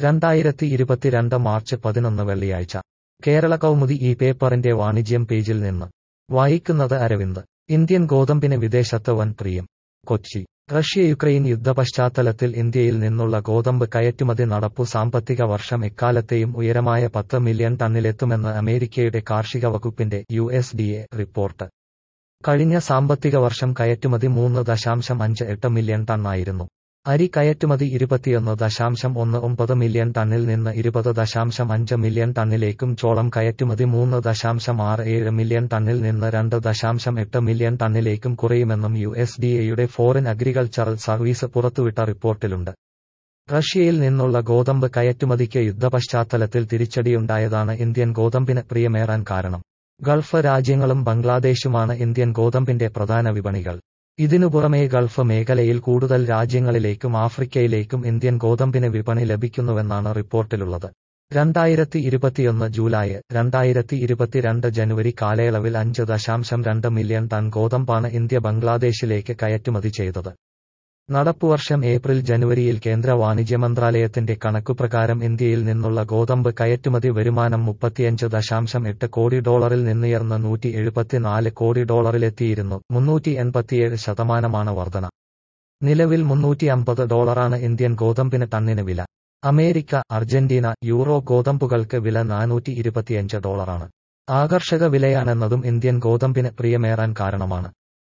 രണ്ടായിരത്തി ഇരുപത്തിരണ്ട് മാർച്ച് പതിനൊന്ന് വെള്ളിയാഴ്ച കേരള കൗമുദി ഈ പേപ്പറിന്റെ വാണിജ്യം പേജിൽ നിന്ന് വായിക്കുന്നത് അരവിന്ദ് ഇന്ത്യൻ ഗോതമ്പിന് വിദേശത്ത് വൻ പ്രിയം കൊച്ചി റഷ്യ യുക്രൈൻ യുദ്ധ പശ്ചാത്തലത്തിൽ ഇന്ത്യയിൽ നിന്നുള്ള ഗോതമ്പ് കയറ്റുമതി നടപ്പു സാമ്പത്തിക വർഷം എക്കാലത്തെയും ഉയരമായ പത്ത് മില്യൺ ടണ്ണിലെത്തുമെന്ന് അമേരിക്കയുടെ കാർഷിക വകുപ്പിന്റെ യു റിപ്പോർട്ട് കഴിഞ്ഞ സാമ്പത്തിക വർഷം കയറ്റുമതി മൂന്ന് ദശാംശം അഞ്ച് എട്ട് മില്യൺ ടണ്ണായിരുന്നു അരി കയറ്റുമതി ഇരുപത്തിയൊന്ന് ദശാംശം ഒന്ന് ഒമ്പത് മില്യൺ ടണ്ണിൽ നിന്ന് ഇരുപത് ദശാംശം അഞ്ച് മില്യൺ ടണ്ണിലേക്കും ചോളം കയറ്റുമതി മൂന്ന് ദശാംശം ആറ് ഏഴ് മില്യൺ ടണ്ണിൽ നിന്ന് രണ്ട് ദശാംശം എട്ട് മില്യൺ ടണ്ണിലേക്കും കുറയുമെന്നും യു എസ് ഡി എയുടെ ഫോറിൻ അഗ്രികൾച്ചറൽ സർവീസ് പുറത്തുവിട്ട റിപ്പോർട്ടിലുണ്ട് റഷ്യയിൽ നിന്നുള്ള ഗോതമ്പ് കയറ്റുമതിക്ക് യുദ്ധപശ്ചാത്തലത്തിൽ തിരിച്ചടിയുണ്ടായതാണ് ഇന്ത്യൻ ഗോതമ്പിന് പ്രിയമേറാൻ കാരണം ഗൾഫ് രാജ്യങ്ങളും ബംഗ്ലാദേശുമാണ് ഇന്ത്യൻ ഗോതമ്പിന്റെ പ്രധാന വിപണികൾ ഇതിനു പുറമേ ഗൾഫ് മേഖലയിൽ കൂടുതൽ രാജ്യങ്ങളിലേക്കും ആഫ്രിക്കയിലേക്കും ഇന്ത്യൻ ഗോതമ്പിന് വിപണി ലഭിക്കുന്നുവെന്നാണ് റിപ്പോർട്ടിലുള്ളത് രണ്ടായിരത്തി ഇരുപത്തിയൊന്ന് ജൂലൈ രണ്ടായിരത്തി ഇരുപത്തിരണ്ട് ജനുവരി കാലയളവിൽ അഞ്ച് ദശാംശം രണ്ട് മില്യൺ ടൺ ഗോതമ്പാണ് ഇന്ത്യ ബംഗ്ലാദേശിലേക്ക് കയറ്റുമതി ചെയ്തത് നടപ്പുവർഷം ഏപ്രിൽ ജനുവരിയിൽ കേന്ദ്ര വാണിജ്യ മന്ത്രാലയത്തിന്റെ കണക്കുപ്രകാരം ഇന്ത്യയിൽ നിന്നുള്ള ഗോതമ്പ് കയറ്റുമതി വരുമാനം മുപ്പത്തിയഞ്ച് ദശാംശം എട്ട് കോടി ഡോളറിൽ നിന്നുയർന്ന് നൂറ്റി എഴുപത്തിനാല് കോടി ഡോളറിലെത്തിയിരുന്നു മുന്നൂറ്റി എൺപത്തിയേഴ് ശതമാനമാണ് വർധന നിലവിൽ മുന്നൂറ്റി അമ്പത് ഡോളറാണ് ഇന്ത്യൻ ഗോതമ്പിന് ടണ്ണിന് വില അമേരിക്ക അർജന്റീന യൂറോ ഗോതമ്പുകൾക്ക് വില നാനൂറ്റി ഇരുപത്തിയഞ്ച് ഡോളറാണ് ആകർഷക വിലയാണെന്നതും ഇന്ത്യൻ ഗോതമ്പിന് പ്രിയമേറാൻ കാരണമാണ്